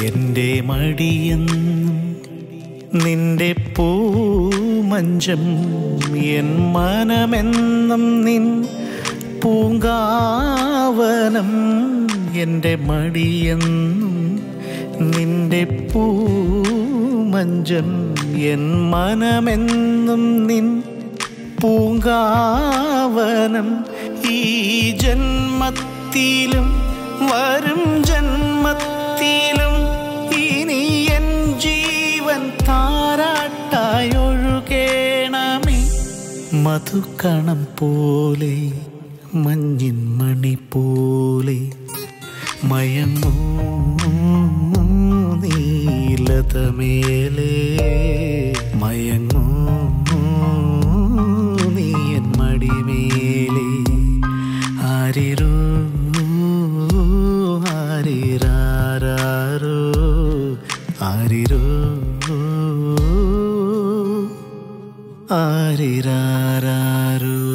എൻ്റെ മടിയെന്നും നിന്റെ പൂമഞ്ചം എൻ മനമെന്നും നിൻ പൂങ്കാവനം എൻ്റെ മടിയെന്നും നിന്റെ പൂമഞ്ചം എൻ മനമെന്നും നിൻ പൂങ്കാവനം ഈ ജന്മത്തിലും വരും ജന്മത്തിലും ഇനി എൻ ജീവൻ താരാട്ടായി ഒഴുകേണമേ മധുകണം പോലെ മഞ്ഞിൻ മണി പോലെ മയങ്ങൂ നീലതമേലേ മയങ്ങൂ നീയൻ മടിമേലേ ആരിരോ ആരിരാരോ ആരിരോ ആരിരാരോ